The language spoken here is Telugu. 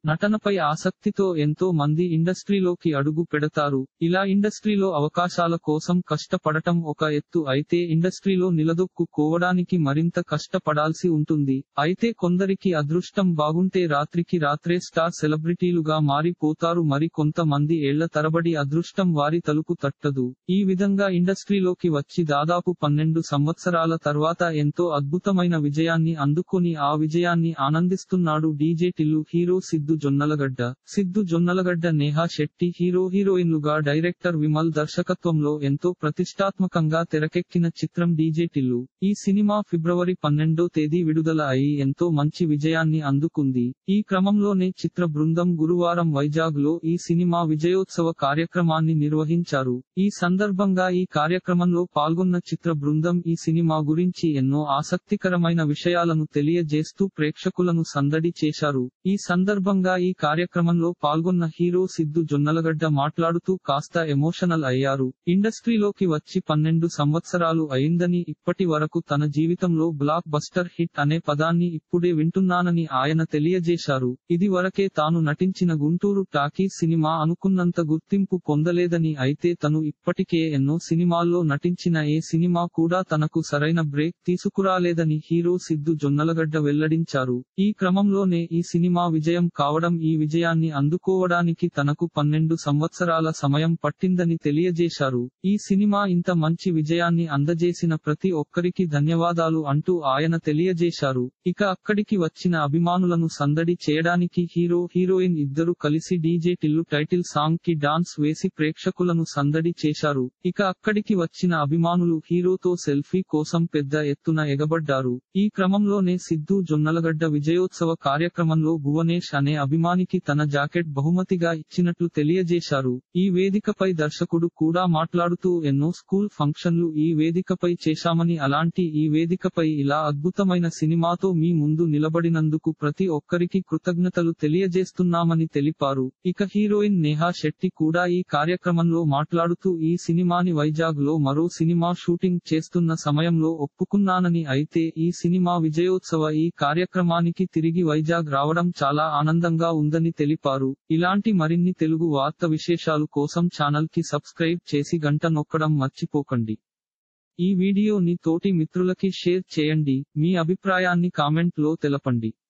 నటనపై ఆసక్తితో ఎంతో మంది ఇండస్ట్రీలోకి అడుగు పెడతారు ఇలా ఇండస్ట్రీలో అవకాశాల కోసం కష్టపడటం ఒక ఎత్తు అయితే ఇండస్ట్రీలో నిలదొక్కుకోవడానికి మరింత కష్టపడాల్సి ఉంటుంది అయితే కొందరికి అదృష్టం బాగుంటే రాత్రికి రాత్రే స్టార్ సెలబ్రిటీలుగా మారిపోతారు మరి కొంతమంది ఏళ్ల తరబడి అదృష్టం వారి తలుపు తట్టదు ఈ విధంగా ఇండస్ట్రీలోకి వచ్చి దాదాపు పన్నెండు సంవత్సరాల తర్వాత ఎంతో అద్భుతమైన విజయాన్ని అందుకొని ఆ విజయాన్ని ఆనందిస్తున్నాడు DJ Tillu hero Siddhu Jonnalagadda Siddhu Jonnalagadda Neha Shetty hero హీరోయిన్లుగా డైరెక్టర్ విమల్ దర్శకత్వంలో ఎంతో ప్రతిష్టాత్మకంగా తెరకెక్కిన చిత్రం డీజే టిల్లు ఈ సినిమా ఫిబ్రవరి పన్నెండో తేదీ విడుదల అయి ఎంతో మంచి విజయాన్ని అందుకుంది ఈ క్రమంలోనే చిత్ర బృందం గురువారం వైజాగ్ లో ఈ సినిమా విజయోత్సవ కార్యక్రమాన్ని నిర్వహించారు ఈ సందర్భంగా ఈ కార్యక్రమంలో పాల్గొన్న చిత్ర బృందం ఈ సినిమా గురించి ఎన్నో ఆసక్తికరమైన విషయాలను తెలియజేస్తూ ప్రేక్షకులను సందడి చేశారు ఈ సందర్భంగా ఈ కార్యక్రమంలో పాల్గొన్న హీరో సిద్ధు జొన్నలగడ్డ మాట్లాడుతూ కాస్త ఎమోషనల్ అయ్యారు ఇండస్ట్రీలోకి వచ్చి పన్నెండు సంవత్సరాలు అయిందని ఇప్పటి వరకు తన జీవితంలో బ్లాక్ బస్టర్ హిట్ అనే పదాన్ని ఇప్పుడే వింటున్నానని ఆయన తెలియజేశారు ఇది వరకే తాను నటించిన గుంటూరు టాకీ సినిమా అనుకున్నంత గుర్తింపు పొందలేదని అయితే తను ఇప్పటికే ఎన్నో సినిమాల్లో నటించిన ఏ సినిమా కూడా తనకు సరైన బ్రేక్ తీసుకురాలేదని హీరో సిద్ధు జొన్నలగడ్డ వెల్లడించారు ఈ క్రమంలోనే ఈ సినిమా విజయం కావడం ఈ విజయాన్ని అందుకోవడానికి తనకు పన్నెండు సంవత్సరాల సమయం పట్టిందని తెలియజేశారు ఈ సినిమా ఇంత మంచి విజయాన్ని అందజేసిన ప్రతి ఒక్కరికి ధన్యవాదాలు అంటూ ఆయన తెలియజేశారు ఇక అక్కడికి వచ్చిన అభిమానులను సందడి చేయడానికి హీరో హీరోయిన్ ఇద్దరు కలిసి డీజే టిల్లు టైటిల్ సాంగ్ కి డాన్స్ వేసి ప్రేక్షకులను సందడి చేశారు ఇక అక్కడికి వచ్చిన అభిమానులు హీరోతో సెల్ఫీ కోసం పెద్ద ఎత్తున ఎగబడ్డారు ఈ క్రమంలోనే సిద్ధు జొన్నలగడ్డ విజయోత్సవ కార్యక్రమంలో భువనేష్ అనే అభిమానికి తన జాకెట్ బహుమతిగా ఇచ్చినట్లు తెలియజేశారు ఈ వేదికపై దర్శకుడు కూడా మాట్లాడుతూ ఎన్నో స్కూల్ ఫంక్షన్లు ఈ వేదికపై చేశామని అలాంటి ఈ వేదికపై ఇలా అద్భుతమైన సినిమాతో మీ ముందు నిలబడినందుకు ప్రతి ఒక్కరికి కృతజ్ఞతలు తెలియజేస్తున్నామని తెలిపారు ఇక హీరోయిన్ నేహా శెట్టి కూడా ఈ కార్యక్రమంలో మాట్లాడుతూ ఈ సినిమాని వైజాగ్ లో మరో సినిమా షూటింగ్ చేస్తున్న సమయంలో ఒప్పుకున్నానని అయితే ఈ సినిమా విజయోత్సవ ఈ కార్యక్రమానికి తిరిగి వైజాగ్ రావడం చాలా ఆనందంగా ఉందని తెలిపారు ఇలాంటి మరిన్ని తెలుగు వార్త విశేషాలు కోసం ఛానల్ కి సబ్స్క్రైబ్ చేసి గంట నొక్కడం మర్చిపోకండి ఈ వీడియోని తోటి మిత్రులకి షేర్ చేయండి మీ అభిప్రాయాన్ని కామెంట్ లో తెలపండి